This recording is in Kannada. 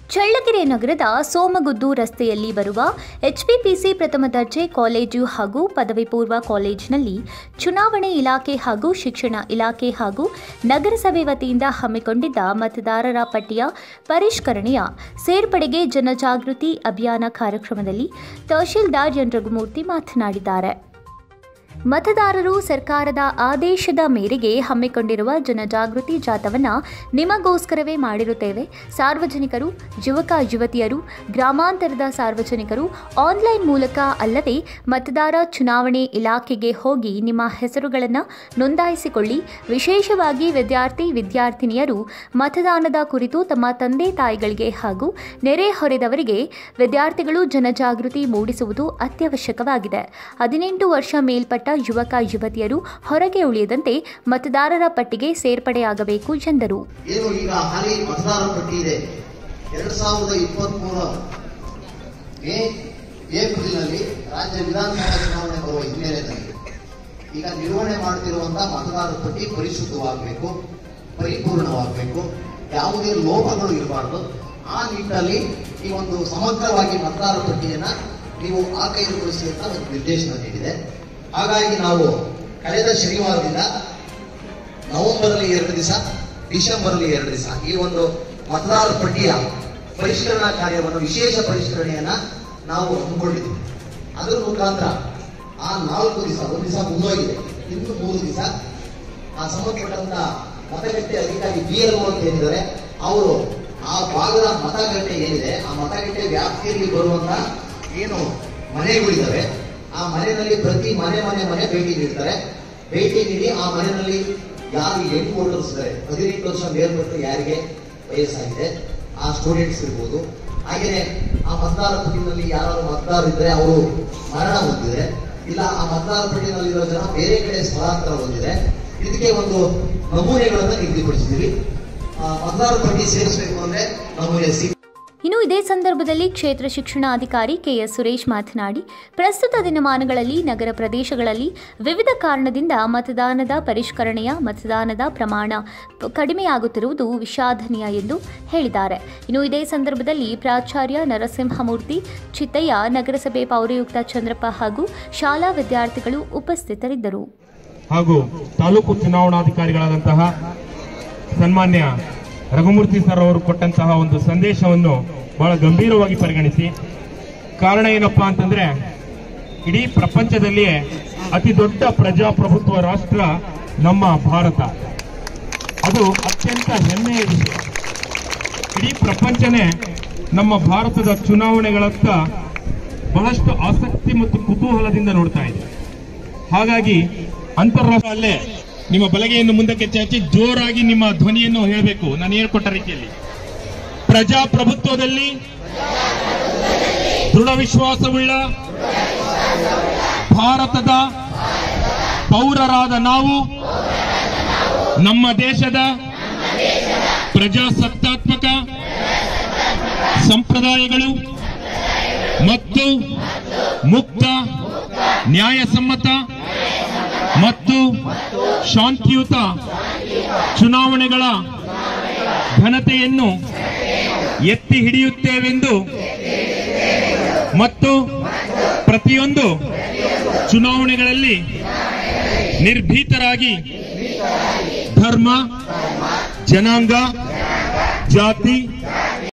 ಚಳ್ಳಕೆರೆ ನಗರದ ಸೋಮಗುದ್ದು ರಸ್ತೆಯಲ್ಲಿ ಬರುವ ಎಚ್ಪಿಪಿಸಿ ಪ್ರಥಮ ದರ್ಜೆ ಕಾಲೇಜು ಹಾಗೂ ಪದವಿ ಪೂರ್ವ ಕಾಲೇಜಿನಲ್ಲಿ ಚುನಾವಣೆ ಇಲಾಖೆ ಹಾಗೂ ಶಿಕ್ಷಣ ಇಲಾಖೆ ಹಾಗೂ ನಗರಸಭೆ ವತಿಯಿಂದ ಹಮ್ಮಿಕೊಂಡಿದ್ದ ಮತದಾರರ ಪಟ್ಟಿಯ ಪರಿಷ್ಕರಣೆಯ ಸೇರ್ಪಡೆಗೆ ಜನಜಾಗೃತಿ ಅಭಿಯಾನ ಕಾರ್ಯಕ್ರಮದಲ್ಲಿ ತಹಶೀಲ್ದಾರ್ ಎನ್ ರಘುಮೂರ್ತಿ ಮಾತನಾಡಿದ್ದಾರೆ ಮತದಾರರು ಸರ್ಕಾರದ ಆದೇಶದ ಮೇರೆಗೆ ಹಮ್ಮಿಕೊಂಡಿರುವ ಜನಜಾಗೃತಿ ಜಾಥವನ್ನು ನಿಮಗೋಸ್ಕರವೇ ಮಾಡಿರುತ್ತೇವೆ ಸಾರ್ವಜನಿಕರು ಯುವಕ ಯುವತಿಯರು ಗ್ರಾಮಾಂತರದ ಸಾರ್ವಜನಿಕರು ಆನ್ಲೈನ್ ಮೂಲಕ ಅಲ್ಲದೆ ಮತದಾರ ಚುನಾವಣೆ ಇಲಾಖೆಗೆ ಹೋಗಿ ನಿಮ್ಮ ಹೆಸರುಗಳನ್ನು ನೋಂದಾಯಿಸಿಕೊಳ್ಳಿ ವಿಶೇಷವಾಗಿ ವಿದ್ಯಾರ್ಥಿ ವಿದ್ಯಾರ್ಥಿನಿಯರು ಮತದಾನದ ಕುರಿತು ತಮ್ಮ ತಂದೆ ತಾಯಿಗಳಿಗೆ ಹಾಗೂ ನೆರೆಹೊರೆದವರಿಗೆ ವಿದ್ಯಾರ್ಥಿಗಳು ಜನಜಾಗೃತಿ ಮೂಡಿಸುವುದು ಅತ್ಯವಶ್ಯಕವಾಗಿದೆ ಹದಿನೆಂಟು ವರ್ಷ ಮೇಲ್ಪಟ್ಟ ಯುವಕ ಯುವತಿಯರು ಹೊರಗೆ ಉಳಿಯದಂತೆ ಮತದಾರರ ಪಟ್ಟಿಗೆ ಸೇರ್ಪಡೆಯಾಗಬೇಕು ಎಂದರು ಏನು ಈಗ ಹಾಲಿ ಮತದಾರರ ಪಟ್ಟಿ ಇದೆ ಎರಡ್ ಸಾವಿರದ ಇಪ್ಪತ್ತ್ ಮೂರ ಮೇ ಏಪ್ರಿಲ್ನಲ್ಲಿ ರಾಜ್ಯ ವಿಧಾನಸಭಾ ಚುನಾವಣೆ ಬರುವ ಹಿನ್ನೆಲೆಯಲ್ಲಿ ಈಗ ನಿರ್ವಹಣೆ ಮಾಡ್ತಿರುವಂತಹ ಮತದಾರರ ಪಟ್ಟಿ ಪರಿಶುದ್ಧವಾಗಬೇಕು ಪರಿಪೂರ್ಣವಾಗಬೇಕು ಯಾವುದೇ ಲೋಪಗಳು ಇರಬಾರ್ದು ಆ ನಿಟ್ಟಿನಲ್ಲಿ ಈ ಒಂದು ಸಮಗ್ರವಾಗಿ ಮತದಾರರ ಪಟ್ಟಿಯನ್ನ ನೀವು ಆಕೈದುಗೊಳಿಸಿ ಅಂತ ಒಂದು ನಿರ್ದೇಶನ ನೀಡಿದೆ ಹಾಗಾಗಿ ನಾವು ಕಳೆದ ಶನಿವಾರದಿಂದ ನವೆಂಬರ್ ಅಲ್ಲಿ ಎರಡು ದಿವಸ ಡಿಸೆಂಬರ್ ಅಲ್ಲಿ ಎರಡು ದಿವಸ ಈ ಒಂದು ಮತದಾರರ ಪಟ್ಟಿಯ ಪರಿಷ್ಕರಣಾ ಕಾರ್ಯವನ್ನು ವಿಶೇಷ ಪರಿಷ್ಕರಣೆಯನ್ನ ನಾವು ಹಮ್ಮಿಕೊಂಡಿದ್ದೀವಿ ಅದರ ಮುಖಾಂತರ ಆ ನಾಲ್ಕು ದಿವಸ ಒಂದು ದಿವಸ ಮುಂದೋಗಿದೆ ಇನ್ನು ಮೂರು ದಿವಸ ಆ ಸಂಬಂಧಪಟ್ಟಂತ ಮತಗಟ್ಟೆ ಅಧಿಕಾರಿ ಬಿ ಎಲ್ ಅಂತ ಏನಿದ್ದಾರೆ ಅವರು ಆ ಭಾಗದ ಮತಗಟ್ಟೆ ಏನಿದೆ ಆ ಮತಗಟ್ಟೆ ವ್ಯಾಪ್ತಿಯಲ್ಲಿ ಬರುವಂತ ಏನು ಮನೆಗಳಿದ್ದಾವೆ ಆ ಮನೆಯಲ್ಲಿ ಪ್ರತಿ ಮನೆ ಮನೆ ಮನೆ ಭೇಟಿ ನೀಡ್ತಾರೆ ಭೇಟಿ ನೀಡಿ ಆ ಮನೆಯಲ್ಲಿ ಯಾರು ಯಂಗ್ ವೋಟರ್ಸ್ ಇದ್ದಾರೆ ಹದಿನೆಂಟು ವರ್ಷ ಮೇಲ್ಪಟ್ಟು ಯಾರಿಗೆ ವಯಸ್ಸಾಗಿದೆ ಆ ಸ್ಟೂಡೆಂಟ್ಸ್ ಇರ್ಬೋದು ಹಾಗೆಯೇ ಆ ಮತದಾರ ಪಟ್ಟಿನಲ್ಲಿ ಯಾರು ಮತದಾರರು ಇದ್ರೆ ಅವರು ಮರಣ ಹೊಂದಿದ್ರೆ ಇಲ್ಲ ಆ ಮತದಾರ ಪಟ್ಟಿನಲ್ಲಿರೋ ಜನ ಬೇರೆ ಕಡೆ ಸ್ಥಳಾಂತರ ಹೊಂದಿದೆ ಇದಕ್ಕೆ ಒಂದು ನಮೂನೆಗಳನ್ನು ನಿಗದಿಪಡಿಸಿದ್ದೀವಿ ಆ, ಮತದಾರ ಪಟ್ಟಿ ಸೇರಿಸಬೇಕು ಅಂದ್ರೆ ನಮೂನೆ ಸಿ ಇನ್ನು ಇದೇ ಸಂದರ್ಭದಲ್ಲಿ ಕ್ಷೇತ್ರ ಶಿಕ್ಷಣಾಧಿಕಾರಿ ಕೆಎಸ್ ಸುರೇಶ್ ಮಾತನಾಡಿ ಪ್ರಸ್ತುತ ದಿನಮಾನಗಳಲ್ಲಿ ನಗರ ಪ್ರದೇಶಗಳಲ್ಲಿ ವಿವಿಧ ಕಾರಣದಿಂದ ಮತದಾನದ ಪರಿಷ್ಕರಣೆಯ ಮತದಾನದ ಪ್ರಮಾಣ ಪ- ಕಡಿಮೆಯಾಗುತ್ತಿರುವುದು ವಿಷಾದನೀಯ ಎಂದು ಹೇಳಿದ್ದಾರೆ ಇನ್ನು ಇದೇ ಸಂದರ್ಭದಲ್ಲಿ ಪ್ರಾಚಾರ್ಯ ನರಸಿಂಹಮೂರ್ತಿ ಚಿತ್ತಯ್ಯ ನಗರಸಭೆ ಪೌರಾಯುಕ್ತ ಚಂದ್ರಪ್ಪ ಹಾಗೂ ಶಾಲಾ ವಿದ್ಯಾರ್ಥಿಗಳು ಉಪಸ್ಥಿತರಿದ್ದರು ಹಾಗೂ ತಾಲೂಕು ಚುನಾವಣಾಧಿಕಾರಿಗಳಾದಂತಹ ಸನ್ಮಾನ್ಯ ರಘುಮೂರ್ತಿ ಸರ್ ಅವರು ಕೊಟ್ಟಂತಹ ಒಂದು ಸಂದೇಶವನ್ನು ಬಹಳ ಗಂಭೀರವಾಗಿ ಪರಿಗಣಿಸಿ ಕಾರಣ ಏನಪ್ಪಾ ಅಂತಂದ್ರೆ ಇಡೀ ಪ್ರಪಂಚದಲ್ಲಿಯೇ ಅತಿ ದೊಡ್ಡ ಪ್ರಜಾಪ್ರಭುತ್ವ ರಾಷ್ಟ್ರ ನಮ್ಮ ಭಾರತ ಅದು ಅತ್ಯಂತ ಹೆಮ್ಮೆಯ ವಿಷಯ ಇಡೀ ಪ್ರಪಂಚನೇ ನಮ್ಮ ಭಾರತದ ಚುನಾವಣೆಗಳತ್ತ ಬಹಳಷ್ಟು ಆಸಕ್ತಿ ಮತ್ತು ಕುತೂಹಲದಿಂದ ನೋಡ್ತಾ ಇದೆ ಹಾಗಾಗಿ ಅಂತಾರಾಷ್ಟ್ರಲ್ಲೇ ನಿಮ್ಮ ಬಲಗೆಯನ್ನು ಮುಂದಕ್ಕೆ ಚಾಚಿ ಜೋರಾಗಿ ನಿಮ್ಮ ಧ್ವನಿಯನ್ನು ಹೇಳಬೇಕು ನಾನು ಹೇಳ್ಕೊಟ್ಟ ರೀತಿಯಲ್ಲಿ ಪ್ರಜಾಪ್ರಭುತ್ವದಲ್ಲಿ ದೃಢ ವಿಶ್ವಾಸವುಳ್ಳ ಭಾರತದ ಪೌರರಾದ ನಾವು ನಮ್ಮ ದೇಶದ ಪ್ರಜಾಸತ್ತಾತ್ಮಕ ಸಂಪ್ರದಾಯಗಳು ಮತ್ತು ಮುಕ್ತ ನ್ಯಾಯಸಮ್ಮತ ಮತ್ತು ಶಾಂತಿಯುತ ಚುನಾವಣೆಗಳ ಘನತೆಯನ್ನು ಎತ್ತಿ ಹಿಡಿಯುತ್ತೇವೆಂದು ಮತ್ತು ಪ್ರತಿಯೊಂದು ಚುನಾವಣೆಗಳಲ್ಲಿ ನಿರ್ಭೀತರಾಗಿ ಧರ್ಮ ಜನಾಂಗ ಜಾತಿ